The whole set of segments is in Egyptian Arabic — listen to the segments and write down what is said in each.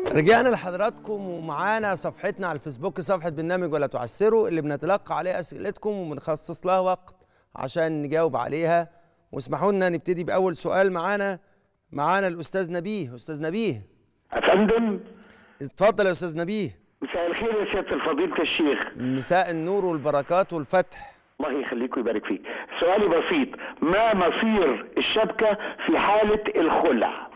رجعنا لحضراتكم ومعانا صفحتنا على الفيسبوك صفحة برنامج ولا تعسروا اللي بنتلقى عليها أسئلتكم وبنخصص لها وقت عشان نجاوب عليها واسمحوا لنا نبتدي بأول سؤال معانا معانا الأستاذ نبيه أستاذ نبيه أفندم اتفضل يا أستاذ نبيه مساء الخير يا سيادة الفضيلة الشيخ مساء النور والبركات والفتح الله يخليك ويبارك فيك سؤالي بسيط ما مصير الشبكة في حالة الخلع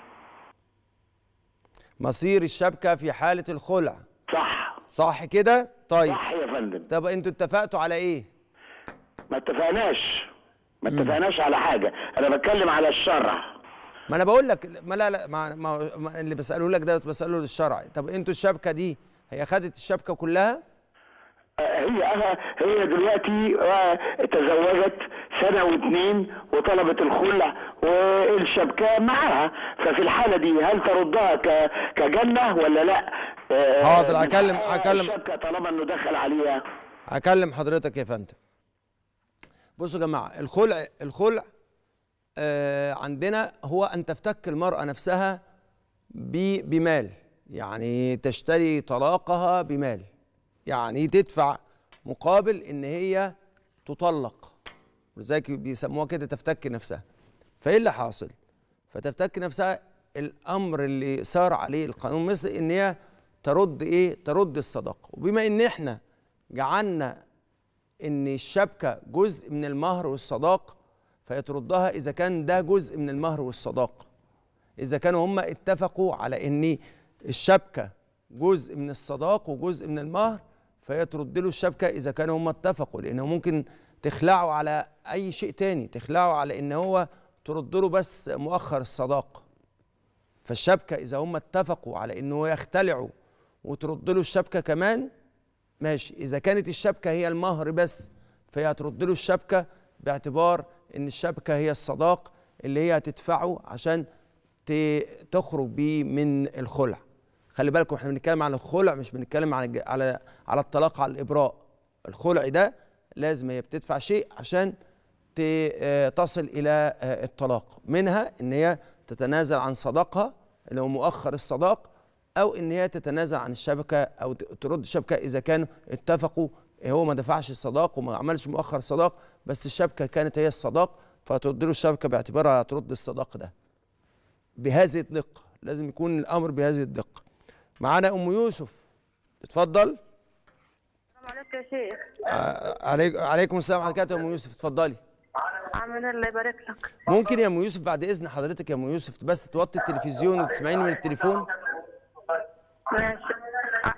مصير الشبكة في حالة الخلع صح صح كده؟ طيب صح يا فندم طب انتوا اتفقتوا على ايه؟ ما اتفقناش ما اتفقناش على حاجة أنا بتكلم على الشرع ما انا بقول لك ما لا لا ما, ما, ما اللي بساله لك ده بساله للشرع طب انتوا الشبكه دي هي خدت الشبكه كلها آه، هي أه هي دلوقتي آه، تزوجت سنة واتنين وطلبت الخلع والشبكة معاها ففي الحالة دي هل تردها ك- كجنة ولا لا؟ آه، حاضر، من هكلم- حقها هكلم. الشبكة طالما إنه دخل عليها هكلم حضرتك يا فندم بصوا يا جماعه الخلع الخلع آه عندنا هو ان تفتك المراه نفسها ب- بمال يعني تشتري طلاقها بمال يعني تدفع مقابل ان هي تطلق ولذلك بيسموها كده تفتك نفسها فايه اللي حاصل فتفتك نفسها الامر اللي صار عليه القانون مثل ان هي ترد ايه ترد الصداقه وبما ان احنا جعلنا ان الشبكه جزء من المهر والصداق فيتردها اذا كان ده جزء من المهر والصداق اذا كانوا هم اتفقوا على ان الشبكه جزء من الصداق وجزء من المهر فهي ترد له الشبكه اذا كانوا هم اتفقوا لانه ممكن تخلعوا على اي شيء تاني تخلعوا على ان هو ترد له بس مؤخر الصداق فالشبكه اذا هم اتفقوا على انه يختلعوا وترد له الشبكه كمان ماشي اذا كانت الشبكه هي المهر بس فهي هترد له الشبكه باعتبار ان الشبكه هي الصداق اللي هي هتدفعه عشان ت- تخرج بيه من الخلع خلي بالكم احنا بنتكلم عن الخلع مش بنتكلم عن الج- على على الطلاق على الابراء الخلع ده لازم هي بتدفع شيء عشان ت- آه، تصل الى آه، الطلاق منها ان هي تتنازل عن صداقها اللي هو مؤخر الصداق او ان هي تتنازل عن الشبكه او ت- ترد الشبكه اذا كانوا اتفقوا هو ما دفعش الصداق وما عملش مؤخر صداق بس الشبكه كانت هي الصداق فترد له الشبكه باعتبارها ترد الصداق ده بهذه الدقه لازم يكون الامر بهذه الدقه معانا ام يوسف اتفضل السلام عليكم يا شيخ ع- عليك عليكم السلام ورحمه الله وبركاته يا ام يوسف اتفضلي عامل الله يبارك لك ممكن يا ام يوسف بعد اذن حضرتك يا ام يوسف بس توطي التلفزيون وتسمعيني من التليفون ماشي ع-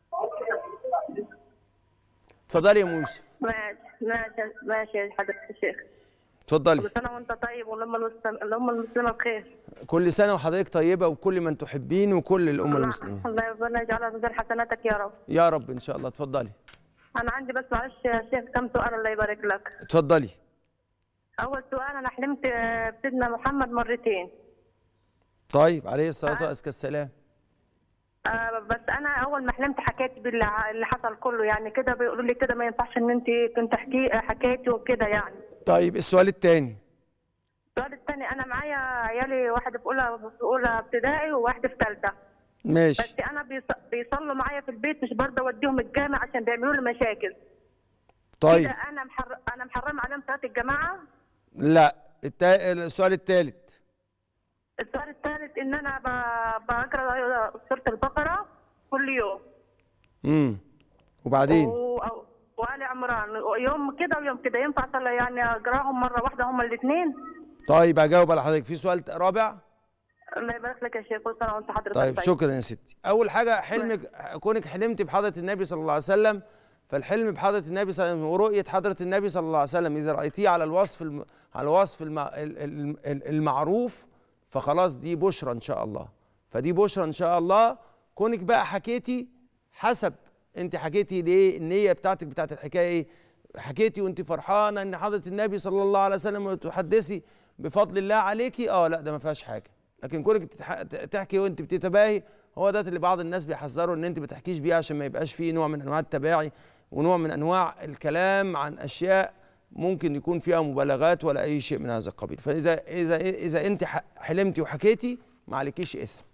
اتفضلي يا ام يوسف ماشي ماشي ماشي يا حضرة الشيخ اتفضلي كل سنة وانت طيب والأمة المسلمة الأمة المسلمة بخير كل سنه وحضرتك طيبه وكل من تحبين وكل الامه المسلمين الله ربنا يجعلها في ميزان حسناتك يا رب يا رب ان شاء الله اتفضلي أنا عندي بس معلش يا شيخ كم سؤال الله يبارك لك اتفضلي أول سؤال أنا حلمت آه، بسيدنا محمد مرتين طيب عليه الصلاه وازكى السلام آه بس انا اول ما حلمت حكيت باللي ع- اللي حصل كله يعني كده بيقولوا لي كده ما ينفعش ان انت كنت حكي حكيتي وكده يعني طيب السؤال الثاني السؤال الثاني انا معايا عيالي واحد في اولى في اولى ابتدائي وواحد في ثالثه ماشي بس انا بيص- بيصلوا معايا في البيت مش برضه اوديهم الجامع عشان بيعملوا لي مشاكل طيب كده انا محر... انا محرمه عليهم صلاه الجماعه لا التا... السؤال الثالث السؤال الثالث ان انا ب... بقرا سوره البقره كل يوم امم وبعدين و... أو- وآل عمران يوم كده ويوم كده ينفع صلى يعني اقراهم مره واحده هما الاثنين طيب هجاوب على حضرتك في سؤال رابع الله يبارك لك يا شيخ كل سنه وانت حضرتك طيب شكرا يا ستي اول حاجه حلمك كونك حلمت بحضره النبي صلى الله عليه وسلم فالحلم بحضره النبي صلى الله عليه وسلم ورؤيه حضره النبي صلى الله عليه وسلم اذا رايتيه على الوصف الم... على الوصف الم... ال- ال- ال- المعروف فخلاص دي بشرى ان شاء الله فدي بشرى ان شاء الله كونك بقى حكيتي حسب انت حكيتي ليه النيه بتاعتك بتاعت الحكايه ايه حكيتي وانت فرحانه ان حضره النبي صلى الله عليه وسلم وتحدثي بفضل الله عليكي اه لا ده ما فيهاش حاجه لكن كونك تتح- تحكي وانت بتتباهي هو ده اللي بعض الناس بيحذروا ان انت ما تحكيش بيه عشان ما يبقاش فيه نوع من انواع التباعي ونوع من انواع الكلام عن اشياء ممكن يكون فيها مبالغات ولا اي شيء من هذا القبيل فاذا اذا اذا انت ح- حلمتي وحكيتي ما عليكيش اسم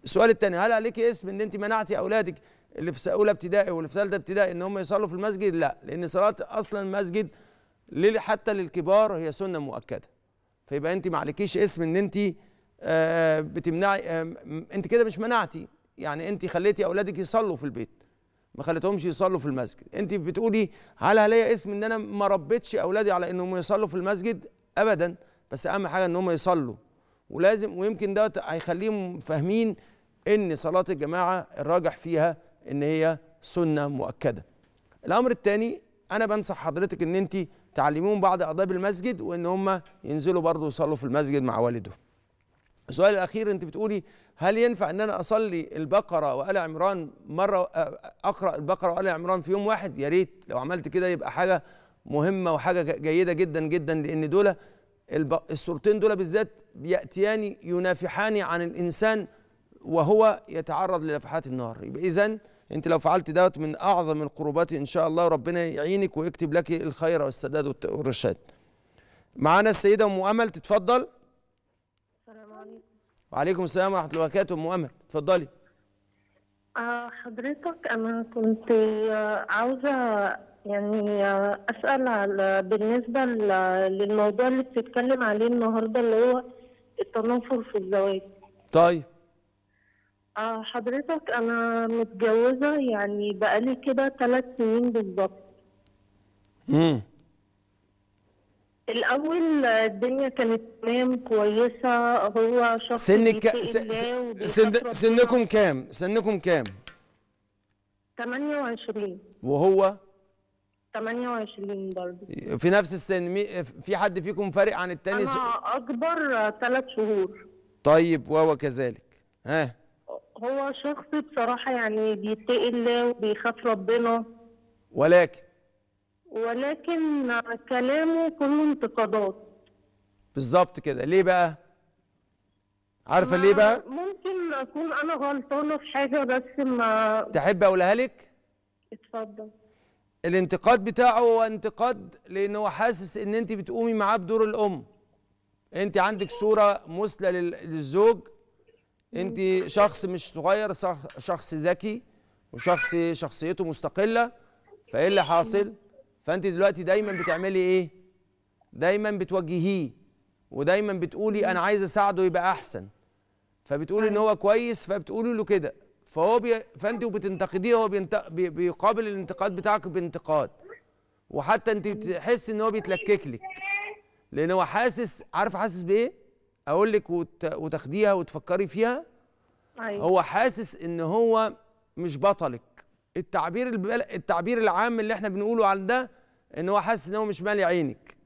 السؤال الثاني هل عليك اسم ان انت منعتي اولادك اللي في اولى ابتدائي واللي في ثالثه ابتدائي ان هم يصلوا في المسجد لا لان صلاه اصلا المسجد لل- حتى للكبار هي سنه مؤكده فيبقى انت ما عليكيش اسم ان انت آه، بتمنعي آه، م- انت كده مش منعتي يعني انت خليتي اولادك يصلوا في البيت ما خليتهمش يصلوا في المسجد انت بتقولي هل عليا اسم ان انا ما ربيتش اولادي على انهم يصلوا في المسجد ابدا بس اهم حاجه ان هم يصلوا ولازم ويمكن ده هيخليهم فاهمين ان صلاه الجماعه الراجح فيها ان هي سنه مؤكده الامر الثاني انا بنصح حضرتك ان انت تعلميهم بعض اداب المسجد وان هم ينزلوا برضه يصلوا في المسجد مع والدهم السؤال الاخير انت بتقولي هل ينفع ان انا اصلي البقره وال عمران مره آه، اقرا البقره وال عمران في يوم واحد يا ريت لو عملت كده يبقى حاجه مهمه وحاجه ج- جيده جدا جدا لان دول الب- السورتين دول بالذات بياتيان ينافحان عن الانسان وهو يتعرض لنفحات النار يبقى اذا انت لو فعلت دوت من اعظم القربات ان شاء الله ربنا يعينك ويكتب لك الخير والسداد والت- والرشاد معانا السيده ام امل تتفضل السلام عليكم وعليكم السلام ورحمه الله وبركاته ام امل اتفضلي آه حضرتك أنا كنت آه، عاوزة يعني آه، أسأل على بالنسبة ل- للموضوع اللي بتتكلم عليه النهاردة اللي هو التنافر في الزواج طيب آه حضرتك أنا متجوزة يعني بقالي كده ثلاث سنين بالظبط امم الأول آه، الدنيا كانت تمام كويسة هو شخص سنك بيتقي س- الله س- وبيخاف سن ربنا. سنكم كام سنكم كام 28 وهو 28 برضه في نفس السن مي- في حد فيكم فارق عن التاني س- أنا أكبر ثلاث شهور طيب وهو كذلك ها هو شخص بصراحة يعني بيتقي الله وبيخاف ربنا ولكن ولكن كلامه كله انتقادات بالظبط كده ليه بقى عارفه ليه بقى ممكن أكون أنا غلطانة في حاجة بس ما تحب اقولها لك اتفضل الانتقاد بتاعه هو انتقاد لان هو حاسس ان انت بتقومي معاه بدور الام انت عندك صوره مثلى لل- للزوج انت شخص مش صغير شخ- شخص ذكي وشخص شخصيته مستقله فايه اللي حاصل فانت دلوقتي دايما بتعملي ايه دايما بتوجهيه ودايما بتقولي انا عايز اساعده يبقى احسن فبتقولي ان هو كويس فبتقولي له كده فهو بي... فانت وبتنتقديه هو بينت... بي... بيقابل الانتقاد بتاعك بانتقاد وحتى انت بتحس ان هو بيتلكك لك لان هو حاسس عارف حاسس بايه اقول لك وت... وتاخديها وتفكري فيها أيوة هو حاسس ان هو مش بطلك التعبير البل... التعبير العام اللي احنا بنقوله عن ده ان هو حاسس ان هو مش مالي عينك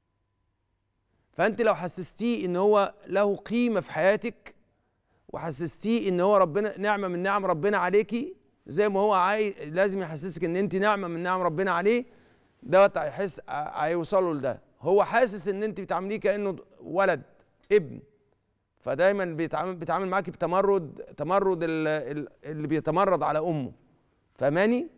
فانت لو حسستيه ان هو له قيمه في حياتك وحسستيه ان هو ربنا نعمه من نعم ربنا عليكي زي ما هو عاي... لازم يحسسك ان انت نعمه من نعم ربنا عليه دوت هيحس هيوصلوا لده هو حاسس ان انت بتعامليه كانه ولد ابن فدايما بيتعامل بيتعامل معاكي بتمرد تمرد ال- ال- اللي بيتمرد على امه فاهماني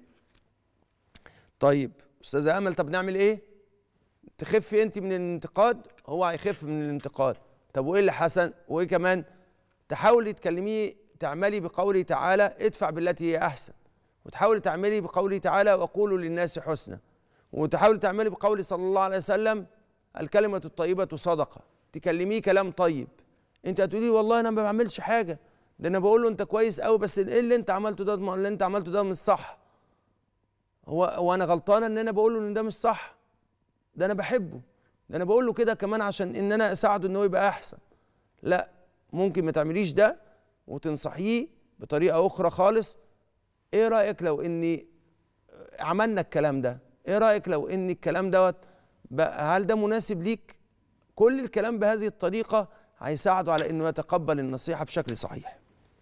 طيب استاذه امل طب نعمل ايه تخفي انت من الانتقاد هو هيخف من الانتقاد طب وايه اللي حسن وايه كمان تحاولي تكلميه تعملي بقوله تعالى ادفع بالتي هي احسن وتحاولي تعملي بقوله تعالى وقولوا للناس حسنا وتحاولي تعملي بقول صلى الله عليه وسلم الكلمة الطيبة صدقة تكلميه كلام طيب انت هتقولي والله انا ما بعملش حاجة ده انا بقول له انت كويس قوي بس ايه اللي انت عملته ده ما اللي انت عملته ده مش صح هو هو انا غلطانه ان انا بقول له ان ده مش صح ده انا بحبه ده انا بقول له كده كمان عشان ان انا اساعده ان هو يبقى احسن لا ممكن ما تعمليش ده وتنصحيه بطريقه اخرى خالص ايه رايك لو اني عملنا الكلام ده ايه رايك لو ان الكلام دوت بقى هل ده مناسب ليك كل الكلام بهذه الطريقه هيساعده على انه يتقبل النصيحه بشكل صحيح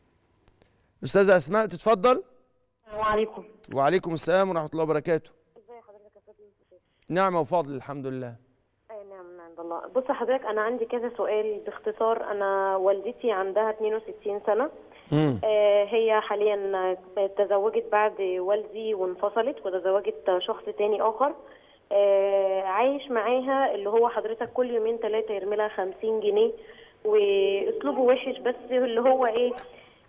استاذه اسماء تتفضل السلام عليكم وعليكم السلام ورحمه الله وبركاته ازي حضرتك يا استاذ يوسف نعمه وفضل الحمد لله اي نعم من عند الله بص حضرتك انا عندي كذا سؤال باختصار انا والدتي عندها 62 سنه مم. آه هي حاليا تزوجت بعد والدي وانفصلت وتزوجت شخص تاني اخر آه عايش معاها اللي هو حضرتك كل يومين ثلاثه يرمي لها 50 جنيه واسلوبه وحش بس اللي هو ايه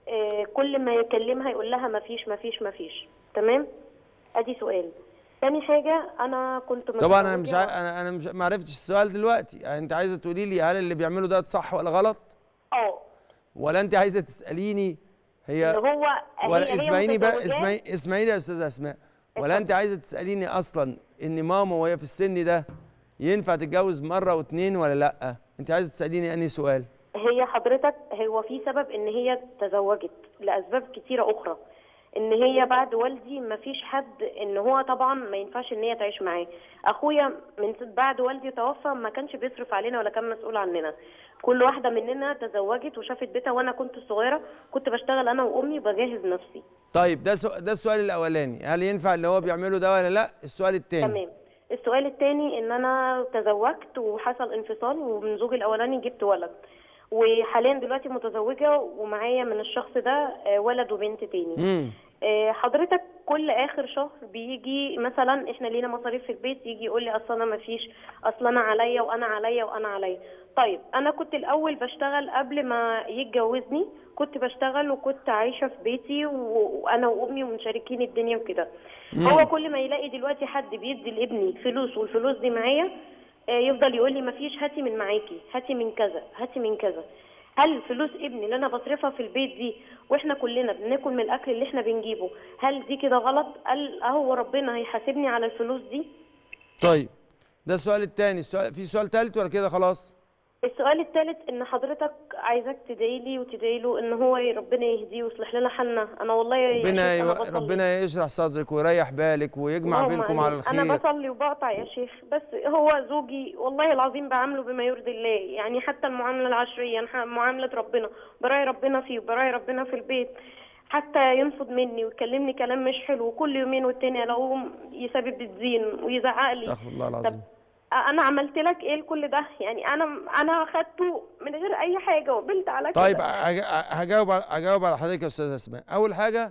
آه، كل ما يكلمها يقول لها مفيش مفيش مفيش تمام ادي سؤال تاني حاجه انا كنت طبعا انا مش متزوجة- عا... انا انا مش ما عرفتش السؤال دلوقتي يعني انت عايزه تقولي لي هل اللي بيعمله ده صح ولا غلط اه ولا انت عايزه تساليني هي اللي هو ولا هي- هي اسمعيني بقى متزوجاه. اسمعي اسمعيني يا استاذه اسماء ولا انت عايزه تساليني اصلا ان ماما وهي في السن ده ينفع تتجوز مره واتنين ولا لا انت عايزه تساليني انهي سؤال هي حضرتك هو في سبب ان هي تزوجت لاسباب كتيره اخرى ان هي بعد والدي ما فيش حد ان هو طبعا ما ينفعش ان هي تعيش معاه اخويا من س- بعد والدي توفى ما كانش بيصرف علينا ولا كان مسؤول عننا كل واحده مننا تزوجت وشافت بيتها وانا كنت صغيره كنت بشتغل انا وامي بجهز نفسي طيب ده سو... ده السؤال الاولاني هل ينفع اللي هو بيعمله ده ولا لا السؤال الثاني تمام السؤال الثاني ان انا تزوجت وحصل انفصال ومن زوجي الاولاني جبت ولد وحاليا دلوقتي متزوجه ومعايا من الشخص ده آه، ولد وبنت تاني امم آه، حضرتك كل اخر شهر بيجي مثلا احنا لينا مصاريف في البيت يجي يقول لي اصل انا ما فيش اصل انا عليا وانا عليا وانا عليا طيب انا كنت الاول بشتغل قبل ما يتجوزني كنت بشتغل وكنت عايشه في بيتي و- وانا وامي ومشاركين الدنيا وكده هو كل ما يلاقي دلوقتي حد بيدي لابني فلوس والفلوس دي معايا آه، يفضل يقول لي ما فيش هاتي من معاكي هاتي من كذا هاتي من كذا هل فلوس ابني اللي انا بصرفها في البيت دي واحنا كلنا بناكل من الاكل اللي احنا بنجيبه هل دي كده غلط قال هو ربنا هيحاسبني على الفلوس دي طيب ده السؤال الثاني السؤال في سؤال ثالث ولا كده خلاص السؤال الثالث ان حضرتك عايزك تدعي لي وتدعي له ان هو ربنا يهديه ويصلح لنا حالنا انا والله يا ربنا شيخ أنا يو... بصلي. ربنا يشرح صدرك ويريح بالك ويجمع اللهم بينكم آمين. على الخير انا بصلي وبقطع يا شيخ بس هو زوجي والله العظيم بعامله بما يرضي الله يعني حتى المعامله العشريه نح- معامله ربنا براي ربنا فيه وبراي ربنا في البيت حتى ينفض مني ويكلمني كلام مش حلو وكل يومين والتاني الاقوه يسبب الدين ويزعق لي استغفر الله طب العظيم انا عملت لك ايه لكل ده يعني انا انا اخدته من غير اي حاجه وقبلت على طيب كده هج- هجاوب على- هجاوب على حضرتك يا استاذه اسماء اول حاجه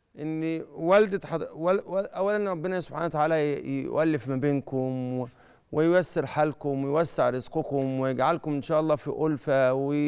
ان والده حض... ول... ول... اولا ربنا سبحانه وتعالى ي- يؤلف ما بينكم و... وييسر حالكم ويوسع رزقكم ويجعلكم ان شاء الله في ألفة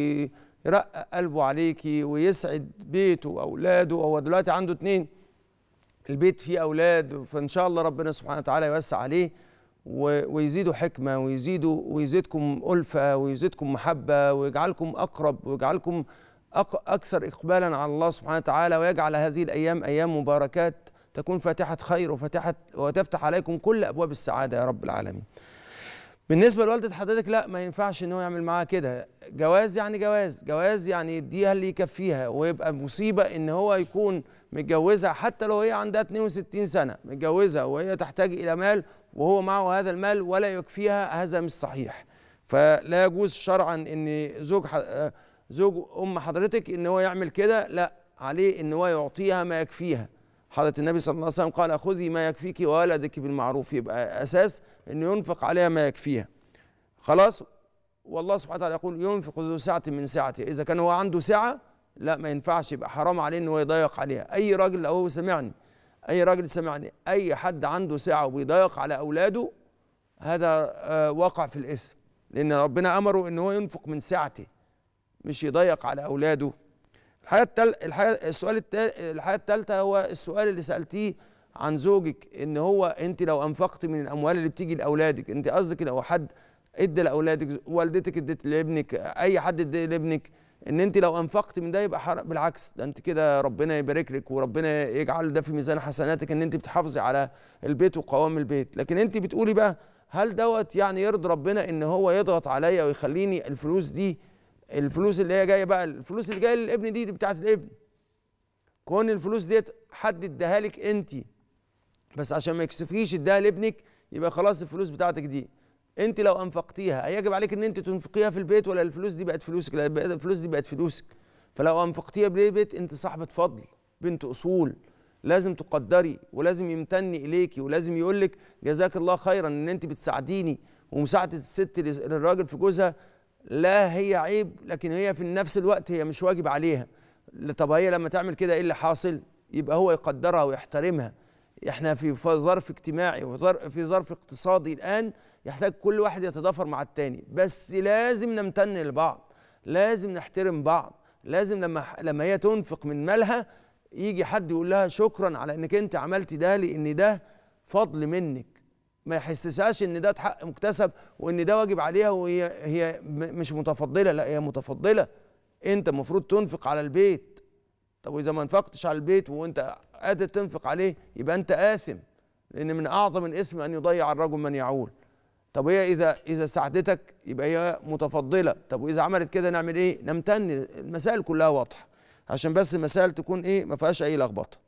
ويرقق قلبه عليكي ويسعد بيته واولاده هو دلوقتي عنده اتنين البيت فيه اولاد فان شاء الله ربنا سبحانه وتعالى يوسع عليه و- ويزيدوا حكمه ويزيدوا ويزيدكم الفه ويزيدكم محبه ويجعلكم اقرب ويجعلكم أق- اكثر اقبالا على الله سبحانه وتعالى ويجعل هذه الايام ايام مباركات تكون فاتحه خير وفاتحه وتفتح عليكم كل ابواب السعاده يا رب العالمين. بالنسبه لوالده حضرتك لا ما ينفعش ان هو يعمل معاها كده جواز يعني جواز جواز يعني يديها اللي يكفيها ويبقى مصيبه ان هو يكون متجوزها حتى لو هي عندها 62 سنه متجوزها وهي تحتاج الى مال وهو معه هذا المال ولا يكفيها هذا مش صحيح فلا يجوز شرعا ان زوج ح... آه، زوج ام حضرتك ان هو يعمل كده لا عليه ان هو يعطيها ما يكفيها حضرة النبي صلى الله عليه وسلم قال خذي ما يكفيك وولدك بالمعروف يبقى اساس انه ينفق عليها ما يكفيها خلاص والله سبحانه وتعالى يقول ينفق ذو سعة من سعته إذا كان هو عنده سعة لا ما ينفعش يبقى حرام عليه إن هو يضيق عليها أي راجل لو هو سمعني أي راجل سمعني أي حد عنده سعة وبيضيق على أولاده هذا آه، واقع في الإثم لأن ربنا أمره إن هو ينفق من سعته مش يضيق على أولاده الحاجة التل... الحاجة السؤال التال... الحاجة الثالثة هو السؤال اللي سألتيه عن زوجك إن هو أنت لو أنفقت من الأموال اللي بتيجي لأولادك أنت قصدك لو حد ادى لاولادك والدتك ادت لابنك اي حد ادى لابنك ان انت لو انفقت من ده يبقى حرام بالعكس ده انت كده ربنا يبارك لك وربنا يجعل ده في ميزان حسناتك ان انت بتحافظي على البيت وقوام البيت لكن انت بتقولي بقى هل دوت يعني يرضي ربنا ان هو يضغط عليا ويخليني الفلوس دي الفلوس اللي هي جايه بقى الفلوس اللي جايه للابن دي, دي بتاعت الابن كون الفلوس ديت حد اداها لك انت بس عشان ما يكسفكيش اداها لابنك يبقى خلاص الفلوس بتاعتك دي انت لو انفقتيها هيجب عليك ان انت تنفقيها في البيت ولا الفلوس دي بقت فلوسك لا بقت- الفلوس دي بقت فلوسك فلو انفقتيها بالبيت انت صاحبة فضل بنت اصول لازم تقدري ولازم يمتن اليكي ولازم يقول لك جزاك الله خيرا ان انت بتساعديني ومساعده الست لز- للراجل في جوزها لا هي عيب لكن هي في نفس الوقت هي مش واجب عليها طب هي لما تعمل كده ايه اللي حاصل يبقى هو يقدرها ويحترمها احنا في ف- ظرف اجتماعي وفي ظرف اقتصادي الان يحتاج كل واحد يتضافر مع التاني بس لازم نمتن لبعض لازم نحترم بعض لازم لما لما هي تنفق من مالها يجي حد يقول لها شكرا على انك انت عملتي ده لان ده فضل منك ما يحسسهاش ان ده حق مكتسب وان ده واجب عليها وهي هي م- مش متفضله لا هي متفضله انت المفروض تنفق على البيت طب واذا ما انفقتش على البيت وانت قادر تنفق عليه يبقى انت آثم لان من اعظم الاسم ان يضيع الرجل من يعول طب هي اذا اذا ساعدتك يبقى هي متفضله طب واذا عملت كده نعمل ايه نمتن المسائل كلها واضحه عشان بس المسائل تكون ايه ما فيهاش اي لخبطه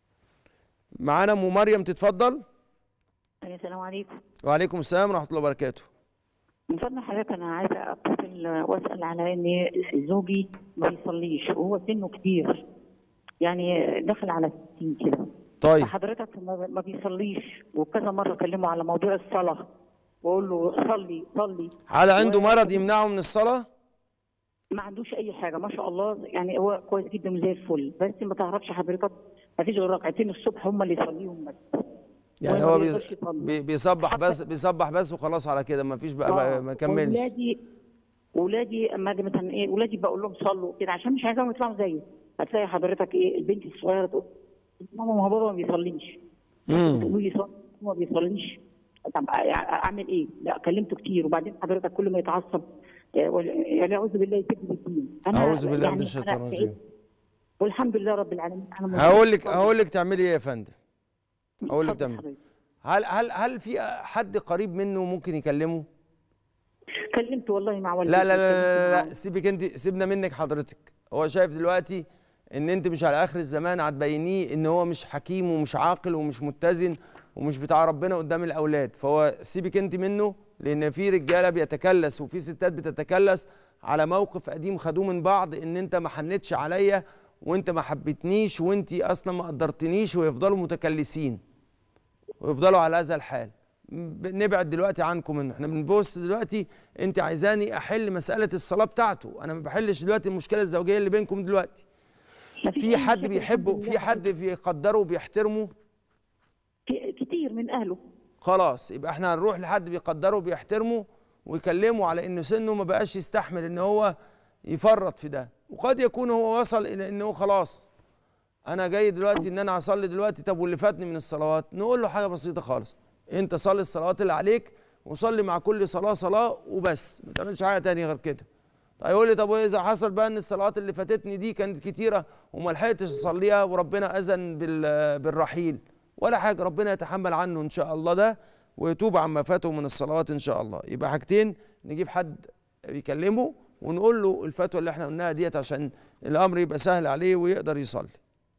معانا ام مريم تتفضل السلام عليكم وعليكم السلام ورحمه الله وبركاته من فضل حضرتك انا عايزه اتصل واسال على ان زوجي ما بيصليش وهو سنه كبير يعني داخل على 60 كده طيب فحضرتك ما ما بيصليش وكذا مره اكلمه على موضوع الصلاه واقول له صلي صلي هل عنده و- مرض يمنعه من الصلاه ما عندوش اي حاجه ما شاء الله يعني هو كويس جدا وزي الفل بس ما تعرفش حضرتك ما فيش غير ركعتين الصبح هم اللي يصليهم بس يعني وما هو بيقدرش بيز- يصلي. بي- بيصبح بس بيصبح بس وخلاص على كده ما فيش بقى, بقى ما كملش ولادي ولادي اما اجي مثلا ايه ولادي بقول لهم صلوا كده عشان مش عايزاهم يطلعوا زيي هتلاقي حضرتك ايه البنت الصغيره تقول ماما ما هو بابا ما بيصليش مم. تقولوا لي صلي هو ما بيصليش طب اعمل ايه؟ لا كلمته كتير وبعدين حضرتك كل ما يتعصب آه، ولا- يعني اعوذ بالله يسد بالدين اعوذ بالله يعني من الشيطان أنا الرجيم تعبت. والحمد لله رب العالمين انا هقول لك هقول لك تعملي ايه يا فندم هقول لك اتفضل تعملي حضرتك. هل هل هل في حد قريب منه ممكن يكلمه كلمت والله مع والدتي لا لا لا لا, لا, كلمت لا سيبك انت سيبنا منك حضرتك هو شايف دلوقتي ان انت مش على اخر الزمان هتبينيه ان هو مش حكيم ومش عاقل ومش متزن ومش بتاع ربنا قدام الاولاد فهو سيبك انت منه لان في رجاله بيتكلس وفي ستات بتتكلس على موقف قديم خدوه من بعض ان انت ما حنتش عليا وانت ما حبيتنيش وانت اصلا ما قدرتنيش ويفضلوا متكلسين ويفضلوا على هذا الحال ب- نبعد دلوقتي عنكم منه احنا بنبص دلوقتي انت عايزاني احل مساله الصلاه بتاعته انا ما بحلش دلوقتي المشكله الزوجيه اللي بينكم دلوقتي مفيش في أي حد مشاكل بيحبه الحمد في لله. حد بيقدره وبيحترمه ك- كتير من اهله خلاص يبقى احنا هنروح لحد بيقدره وبيحترمه ويكلمه على انه سنه ما بقاش يستحمل ان هو يفرط في ده وقد يكون هو وصل الى انه خلاص انا جاي دلوقتي ان انا هصلي دلوقتي طب واللي فاتني من الصلوات نقول له حاجه بسيطه خالص انت صلي الصلوات اللي عليك وصلي مع كل صلاه صلاه وبس ما تعملش حاجه تانية غير كده طيب يقول لي طب واذا حصل بقى ان الصلوات اللي فاتتني دي كانت كتيره وما لحقتش اصليها وربنا اذن بال- بالرحيل ولا حاجه ربنا يتحمل عنه ان شاء الله ده ويتوب عما فاته من الصلوات ان شاء الله يبقى حاجتين نجيب حد يكلمه ونقول له الفتوى اللي احنا قلناها ديت عشان الامر يبقى سهل عليه ويقدر يصلي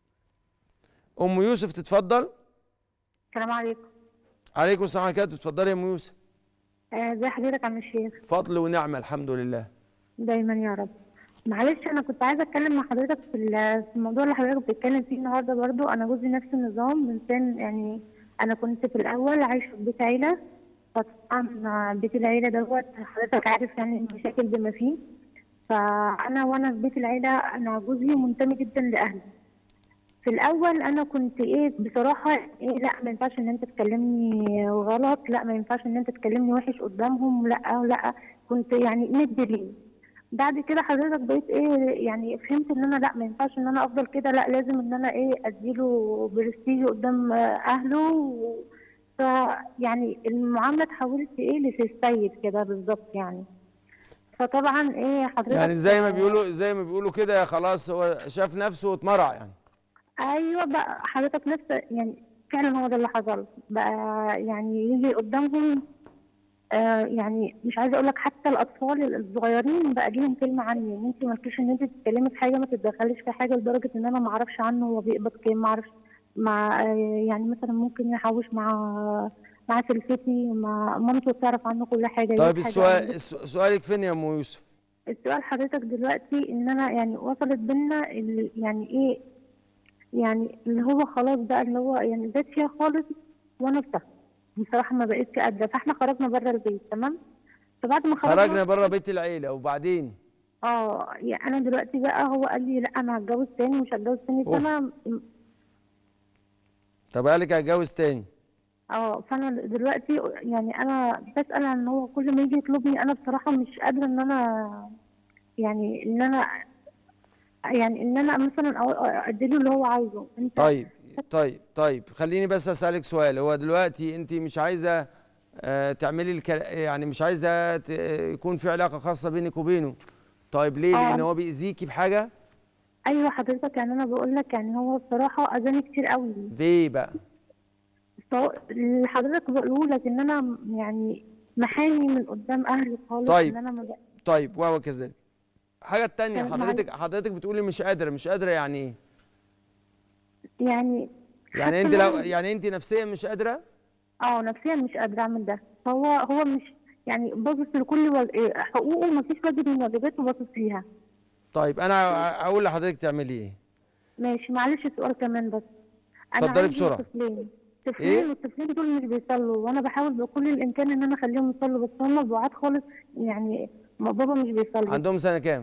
ام يوسف تتفضل السلام عليكم عليكم السلام عليكم اتفضلي يا ام يوسف آه، ازي حضرتك يا عم الشيخ فضل ونعمه الحمد لله دايما يا رب معلش انا كنت عايزه اتكلم مع حضرتك في ال- في الموضوع اللي حضرتك بتتكلم فيه النهارده برضو انا جوزي نفس النظام انسان يعني انا كنت في الاول عايشه في بيت عيله فطبعا بيت العيله دوت حضرتك عارف يعني المشاكل بما فيه فانا وانا في بيت العيله انا جوزي منتمي جدا لاهلي في الاول انا كنت ايه بصراحه ايه لا ما ينفعش ان انت تكلمني غلط لا ما ينفعش ان انت تكلمني وحش قدامهم لا لا كنت يعني ند ليه بعد كده حضرتك بقيت ايه يعني فهمت ان انا لا ما ينفعش ان انا افضل كده لا لازم ان انا ايه اديله برستيج قدام آه، اهله و... فيعني المعامله اتحولت ايه لسيد كده بالظبط يعني فطبعا ايه حضرتك يعني زي ما بيقولوا زي ما بيقولوا كده خلاص هو شاف نفسه واتمرع يعني ايوه بقى حضرتك نفس يعني فعلا هو ده اللي حصل بقى يعني يجي قدامهم آه يعني مش عايزه اقول لك حتى الاطفال الصغيرين بقى ليهم كلمه عني ان انت مالكيش ان انت تتكلمي في حاجه ما تتدخليش في حاجه لدرجه ان انا ما اعرفش عنه هو بيقبض كام ما اعرفش مع آه يعني مثلا ممكن يحوش مع مع سلفتي مع مامته تعرف عنه كل حاجه طيب يجيب حاجة السؤال عنده. الس- سؤالك فين يا ام يوسف السؤال حضرتك دلوقتي ان انا يعني وصلت بينا ال- يعني ايه يعني اللي هو خلاص بقى اللي هو يعني زاد فيها خالص وانا في بصراحه ما بقيتش قادره فاحنا خرجنا بره البيت تمام فبعد ما خرجنا خرجنا بره بيت العيله وبعدين اه يعني انا دلوقتي بقى هو قال لي لا انا هتجوز تاني مش هتجوز تاني أوف. فانا طب قالك هتجوز تاني اه فانا دلوقتي يعني انا بسال ان هو كل ما يجي يطلبني انا بصراحه مش قادره ان انا يعني ان انا يعني ان انا مثلا أو- اديله اللي هو عايزه انت طيب طيب طيب خليني بس اسالك سؤال هو دلوقتي انت مش عايزه آه، تعملي الك... يعني مش عايزه ت... يكون في علاقه خاصه بينك وبينه طيب ليه آه. لان هو بيأذيكي بحاجه ايوه حضرتك يعني انا بقول لك يعني هو بصراحه اذاني كتير قوي ليه بقى فهو- اللي حضرتك بقوله لك ان انا م- يعني محامي من قدام اهلي خالص طيب. ان انا ما بق- طيب وهو كذلك الحاجه التانية طيب، حضرتك حضرتك بتقولي مش قادره مش قادره يعني ايه يعني يعني حتى انت لو لو- يعني انت نفسيا مش قادره اه نفسيا مش قادره اعمل ده فهو هو مش يعني باصص لكل وج... إيه، حقوقه ما فيش واجب من واجباته باصص فيها طيب انا اقول لحضرتك تعملي ايه ماشي معلش سؤال كمان بس انا اتفضلي عندي بسرعة. طفلين طفلين إيه؟ والطفلين دول مش بيصلوا وانا بحاول بكل الامكان ان انا اخليهم يصلوا بس هم بعاد خالص يعني ما بابا مش بيصلي عندهم سنه كام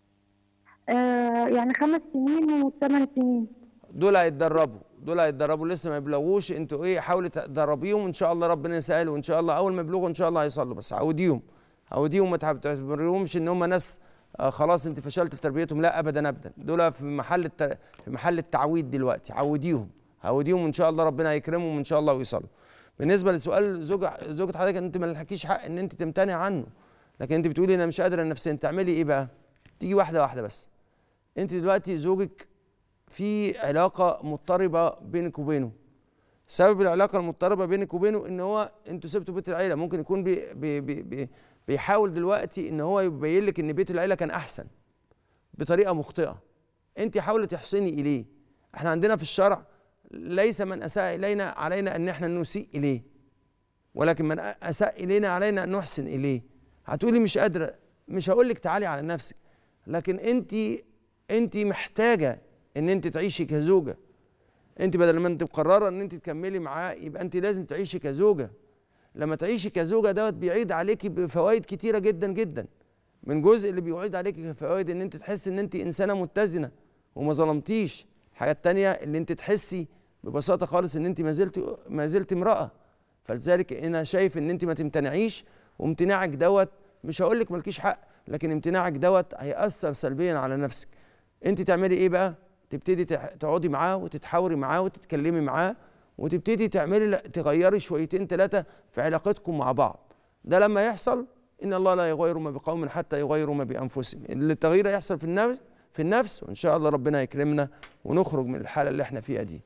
آه يعني خمس سنين وثمان سنين دول هيتدربوا دول هيتدربوا لسه ما يبلغوش انتوا ايه حاولي تدربيهم ان شاء الله ربنا يسهل وان شاء الله اول ما يبلغوا ان شاء الله هيصلوا بس عوديهم عوديهم ما تعتبريهمش ان هم ناس آه خلاص انت فشلت في تربيتهم لا ابدا ابدا دول في محل الت... في محل التعويد دلوقتي عوديهم عوديهم ان شاء الله ربنا هيكرمهم ان شاء الله ويصلوا بالنسبه لسؤال زوج زوجة حضرتك انت ما لكيش حق ان انت تمتنع عنه لكن انت بتقولي انا مش قادره نفسيا تعملي ايه بقى تيجي واحده واحده بس انت دلوقتي زوجك في علاقه مضطربه بينك وبينه سبب العلاقه المضطربه بينك وبينه ان هو انتوا سبتوا بيت العيله ممكن يكون بي بي بي بي بيحاول دلوقتي ان هو يبين لك ان بيت العيله كان احسن بطريقه مخطئه انت حاولي تحسني اليه احنا عندنا في الشرع ليس من اساء الينا علينا ان احنا نسيء اليه ولكن من اساء الينا علينا ان نحسن اليه هتقولي مش قادره مش هقول لك تعالي على نفسك لكن انت انت محتاجه ان انت تعيشي كزوجه انت بدل ما انت مقرره ان انت تكملي معاه يبقى انت لازم تعيشي كزوجه لما تعيشي كزوجه دوت بيعيد عليكي بفوائد كتيره جدا جدا من جزء اللي بيعيد عليكي كفوائد ان انت تحسي ان انت انسانه متزنه وما ظلمتيش الحاجه التانيه ان انت تحسي ببساطه خالص ان انت ما زلت ما زلت امراه فلذلك انا شايف ان انت ما تمتنعيش وامتناعك دوت مش هقول لك مالكيش حق لكن امتناعك دوت هيأثر سلبيا على نفسك انت تعملي ايه بقى تبتدي تح- تقعدي معاه وتتحاوري معاه وتتكلمي معاه وتبتدي تعملي تغيري شويتين ثلاثه في علاقتكم مع بعض ده لما يحصل ان الله لا يغير ما بقوم حتى يغيروا ما بانفسهم التغيير يحصل في النفس في النفس وان شاء الله ربنا يكرمنا ونخرج من الحاله اللي احنا فيها دي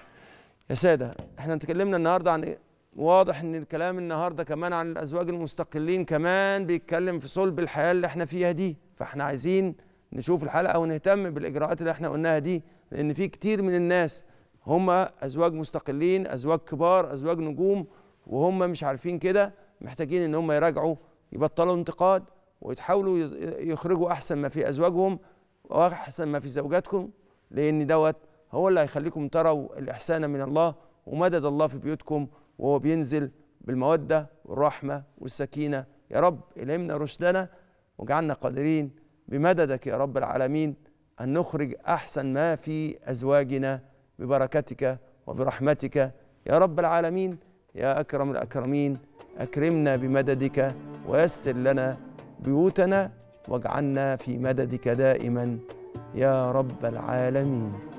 يا ساده احنا اتكلمنا النهارده عن إيه؟ واضح ان الكلام النهارده كمان عن الازواج المستقلين كمان بيتكلم في صلب الحياه اللي احنا فيها دي فاحنا عايزين نشوف الحلقه ونهتم بالاجراءات اللي احنا قلناها دي لان في كتير من الناس هم ازواج مستقلين ازواج كبار ازواج نجوم وهم مش عارفين كده محتاجين ان هم يراجعوا يبطلوا انتقاد ويتحاولوا ي- يخرجوا احسن ما في ازواجهم واحسن ما في زوجاتكم لان دوت هو اللي هيخليكم تروا الاحسان من الله ومدد الله في بيوتكم وهو بينزل بالموده والرحمه والسكينه يا رب الهمنا رشدنا واجعلنا قادرين بمددك يا رب العالمين ان نخرج احسن ما في ازواجنا ببركتك وبرحمتك يا رب العالمين يا اكرم الاكرمين اكرمنا بمددك ويسر لنا بيوتنا واجعلنا في مددك دائما يا رب العالمين